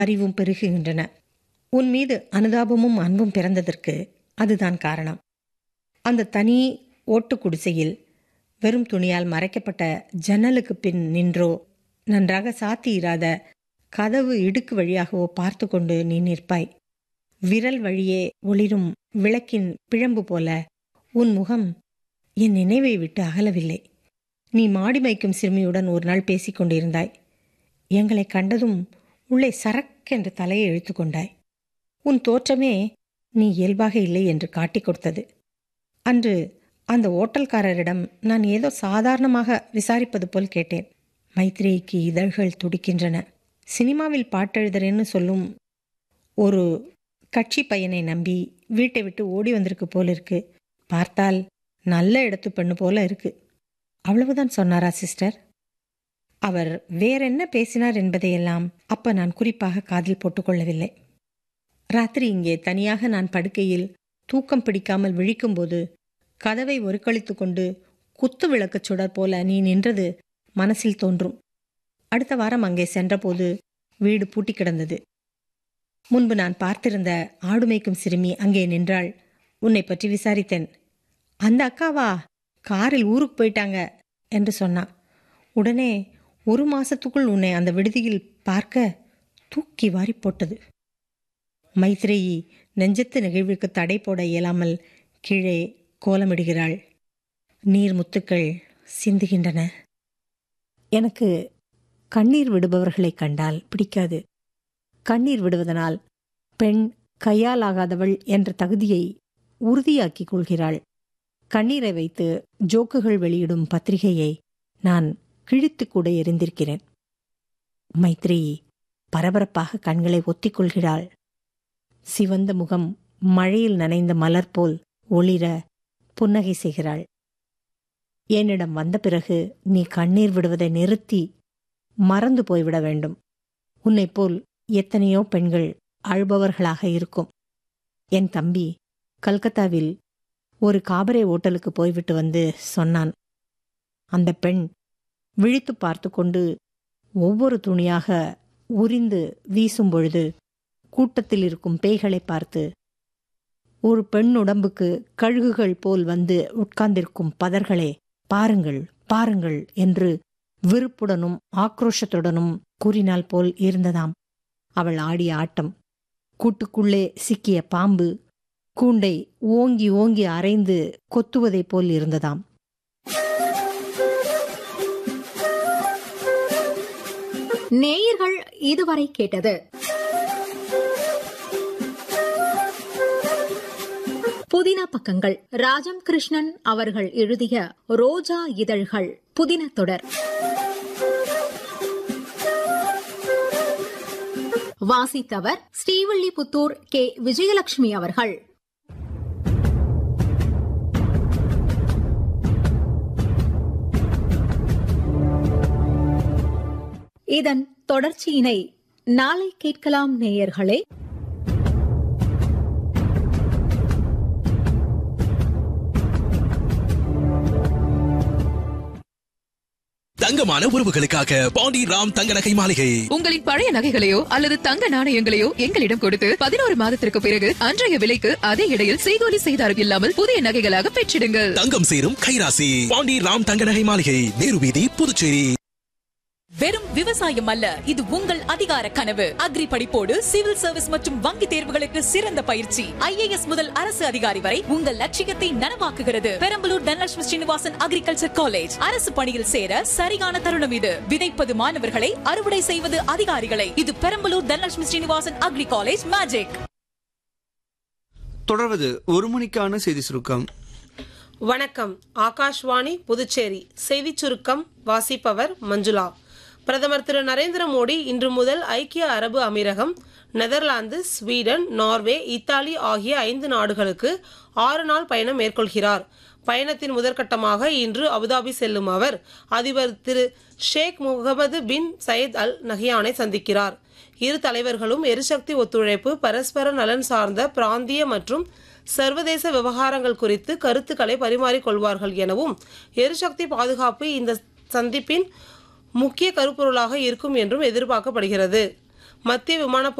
அறிவும் பெருகுகின்றன உன் மீது அனுதாபமும் அன்பும் பிறந்ததற்கு அதுதான் காரணம் அந்த தனி ஓட்டு குடிசையில் வெறும் துணியால் மறைக்கப்பட்ட ஜன்னலுக்கு பின் நின்றோ நன்றாக சாத்தியிராத கதவு இடுக்கு வழியாகவோ பார்த்து கொண்டு நீ நிற்பாய் விரல் வழியே ஒளிரும் விளக்கின் பிழம்பு போல உன் முகம் என் நினைவை விட்டு அகலவில்லை நீ மாடி மைக்கும் சிறுமியுடன் ஒரு நாள் பேசிக் கொண்டிருந்தாய் எங்களை கண்டதும் உள்ளே சரக்கென்று தலையை இழுத்து கொண்டாய் உன் தோற்றமே நீ இயல்பாக இல்லை என்று காட்டிக் கொடுத்தது அன்று அந்த ஓட்டல்காரரிடம் நான் ஏதோ சாதாரணமாக விசாரிப்பது போல் கேட்டேன் மைத்ரேயிக்கு இதழ்கள் துடிக்கின்றன சினிமாவில் பாட்டெழுதுறேன்னு சொல்லும் ஒரு கட்சி பையனை நம்பி வீட்டை விட்டு ஓடி வந்திருக்கு போல இருக்கு பார்த்தால் நல்ல இடத்து பெண்ணு போல இருக்கு அவ்வளவுதான் சொன்னாரா சிஸ்டர் அவர் வேறென்ன பேசினார் என்பதையெல்லாம் அப்ப நான் குறிப்பாக காதில் போட்டுக்கொள்ளவில்லை ராத்திரி இங்கே தனியாக நான் படுக்கையில் தூக்கம் பிடிக்காமல் விழிக்கும்போது கதவை ஒருக்களித்து கொண்டு குத்து விளக்குச் சுடர் போல நீ நின்றது மனசில் தோன்றும் அடுத்த வாரம் அங்கே சென்றபோது வீடு பூட்டி கிடந்தது முன்பு நான் பார்த்திருந்த ஆடுமைக்கும் சிறுமி அங்கே நின்றாள் உன்னை பற்றி விசாரித்தேன் அந்த அக்காவா காரில் ஊருக்கு போயிட்டாங்க என்று சொன்னா உடனே ஒரு மாசத்துக்குள் உன்னை அந்த விடுதியில் பார்க்க தூக்கி வாரி போட்டது மைத்ரேயி நெஞ்சத்து நிகழ்விற்கு தடை போட இயலாமல் கீழே கோலமிடுகிறாள் நீர் முத்துக்கள் சிந்துகின்றன எனக்கு கண்ணீர் விடுபவர்களை கண்டால் பிடிக்காது கண்ணீர் விடுவதனால் பெண் கையால் ஆகாதவள் என்ற தகுதியை உறுதியாக்கிக் கொள்கிறாள் கண்ணீரை வைத்து ஜோக்குகள் வெளியிடும் பத்திரிகையை நான் கிழித்து கூட எரிந்திருக்கிறேன் மைத்ரி பரபரப்பாக கண்களை ஒத்திக்கொள்கிறாள் சிவந்த முகம் மழையில் நனைந்த மலர் போல் ஒளிர புன்னகை செய்கிறாள் என்னிடம் வந்த பிறகு நீ கண்ணீர் விடுவதை நிறுத்தி மறந்து போய்விட வேண்டும் உன்னைப் போல் எத்தனையோ பெண்கள் அழுபவர்களாக இருக்கும் என் தம்பி கல்கத்தாவில் ஒரு காபரே ஓட்டலுக்கு போய்விட்டு வந்து சொன்னான் அந்த பெண் விழித்து பார்த்து கொண்டு ஒவ்வொரு துணியாக உரிந்து வீசும் பொழுது கூட்டத்தில் இருக்கும் பேய்களை பார்த்து ஒரு பெண் உடம்புக்கு கழுகுகள் போல் வந்து உட்கார்ந்திருக்கும் பதர்களே பாருங்கள் பாருங்கள் என்று விருப்புடனும் ஆக்ரோஷத்துடனும் கூறினாள் போல் இருந்ததாம் அவள் ஆடிய ஆட்டம் கூட்டுக்குள்ளே சிக்கிய பாம்பு கூண்டை ஓங்கி ஓங்கி அரைந்து கொத்துவதைப் போல் இருந்ததாம் நேயர்கள் இதுவரை கேட்டது புதின பக்கங்கள் ராஜம் கிருஷ்ணன் அவர்கள் எழுதிய ரோஜா இதழ்கள் புதின தொடர் வாசித்தவர் ஸ்ரீவில்லிபுத்தூர் கே விஜயலட்சுமி அவர்கள் இதன் தொடர்ச்சியினை நாளை கேட்கலாம் நேயர்களே தங்கமான உறவுகளுக்காக பாண்டி ராம் தங்க நகை மாளிகை உங்களின் பழைய நகைகளையோ அல்லது தங்க நாணயங்களையோ எங்களிடம் கொடுத்து பதினோரு மாதத்திற்கு பிறகு அன்றைய விலைக்கு அதே இடையில் செய்கூலி செய்தாரம் இல்லாமல் புதிய நகைகளாக பெற்றிடுங்கள் தங்கம் சேரும் கைராசி பாண்டி ராம் தங்க நகை மாளிகை நேரு வீதி புதுச்சேரி வெறும் விவசாயம் அல்ல இது உங்கள் அதிகார கனவு அக்ரி படிப்போடு சிவில் சர்வீஸ் மற்றும் வங்கி தேர்வுகளுக்கு சிறந்த பயிற்சி ஐஏஎஸ் முதல் அரசு அதிகாரி வரை உங்கள் லட்சியத்தை நனவாக்குகிறது பெரம்பலூர் தனலட்சுமி ஸ்ரீனிவாசன் அக்ரிகல்ச்சர் காலேஜ் அரசு பணியில் சேர சரியான தருணம் இது விதைப்பது மாணவர்களை அறுவடை செய்வது அதிகாரிகளை இது Perambalur Dhanalakshmi Srinivasan agri college magic தொடர்வது ஒரு மணிக்கான செய்தி சுருக்கம் வணக்கம் ஆகாஷ்வாணி புதுச்சேரி செய்திச் சுருக்கம் வாசிப்பவர் மஞ்சுளா பிரதமர் திரு நரேந்திர மோடி இன்று முதல் ஐக்கிய அரபு அமீரகம் நெதர்லாந்து ஸ்வீடன் நார்வே இத்தாலி ஆகிய ஐந்து நாடுகளுக்கு ஆறு நாள் பயணம் மேற்கொள்கிறார் பயணத்தின் முதற்கட்டமாக இன்று அபுதாபி செல்லும் அவர் அதிபர் திரு ஷேக் முகமது பின் சயத் அல் நஹியானை சந்திக்கிறார் இரு தலைவர்களும் எரிசக்தி ஒத்துழைப்பு பரஸ்பர நலன் சார்ந்த பிராந்திய மற்றும் சர்வதேச விவகாரங்கள் குறித்து கருத்துக்களை பரிமாறிக்கொள்வார்கள் எனவும் எரிசக்தி பாதுகாப்பு இந்த சந்திப்பின் முக்கிய கருப்பொருளாக இருக்கும் என்றும் எதிர்பார்க்கப்படுகிறது மத்திய விமான